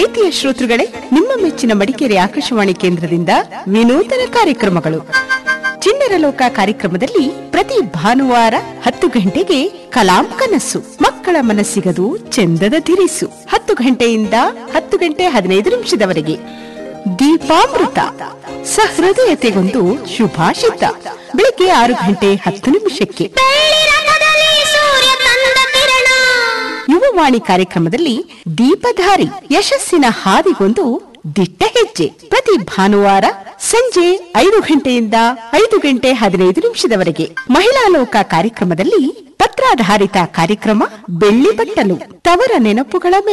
ಪ್ರೀತಿಯ ಶ್ರೋತೃಗಳೇ ನಿಮ್ಮ ಮೆಚ್ಚಿನ ಮಡಿಕೇರಿ ಆಕಾಶವಾಣಿ ಕೇಂದ್ರದಿಂದ ವಿನೂತನ ಕಾರ್ಯಕ್ರಮಗಳು ಚಿಣ್ಣರ ಲೋಕ ಕಾರ್ಯಕ್ರಮದಲ್ಲಿ ಪ್ರತಿ ಭಾನುವಾರ ಹತ್ತು ಗಂಟೆಗೆ ಕಲಾಂ ಕನಸು ಮಕ್ಕಳ ಮನಸ್ಸಿಗದು ಚಂದದ ತಿರಿಸು ಹತ್ತು ಗಂಟೆಯಿಂದ ಹತ್ತು ಗಂಟೆ ಹದಿನೈದು ನಿಮಿಷದವರೆಗೆ ದೀಪಾಮೃತ ಸಹೃದಯತೆಗೊಂದು ಶುಭಾಷಿತ ಬೆಳಿಗ್ಗೆ ಆರು ಗಂಟೆ ಹತ್ತು ನಿಮಿಷಕ್ಕೆ ಬೆಳ್ಳಿರಥದಲ್ಲಿ ಸೂರ್ಯ ತಂದ ಕಿರಣ ಯುವವಾಣಿ ಕಾರ್ಯಕ್ರಮದಲ್ಲಿ ದೀಪಧಾರಿ ಯಶಸ್ಸಿನ ಹಾದಿಗೊಂದು ದಿಟ್ಟ ಹೆಜ್ಜೆ ಪ್ರತಿ ಭಾನುವಾರ ಸಂಜೆ ಐದು ಗಂಟೆಯಿಂದ ಐದು ಗಂಟೆ ಹದಿನೈದು ನಿಮಿಷದವರೆಗೆ ಮಹಿಳಾ ಲೋಕ ಕಾರ್ಯಕ್ರಮದಲ್ಲಿ ಪತ್ರಾಧಾರಿತ ಕಾರ್ಯಕ್ರಮ ಬೆಳ್ಳಿ ಬಟ್ಟಲು ತವರ ನೆನಪುಗಳ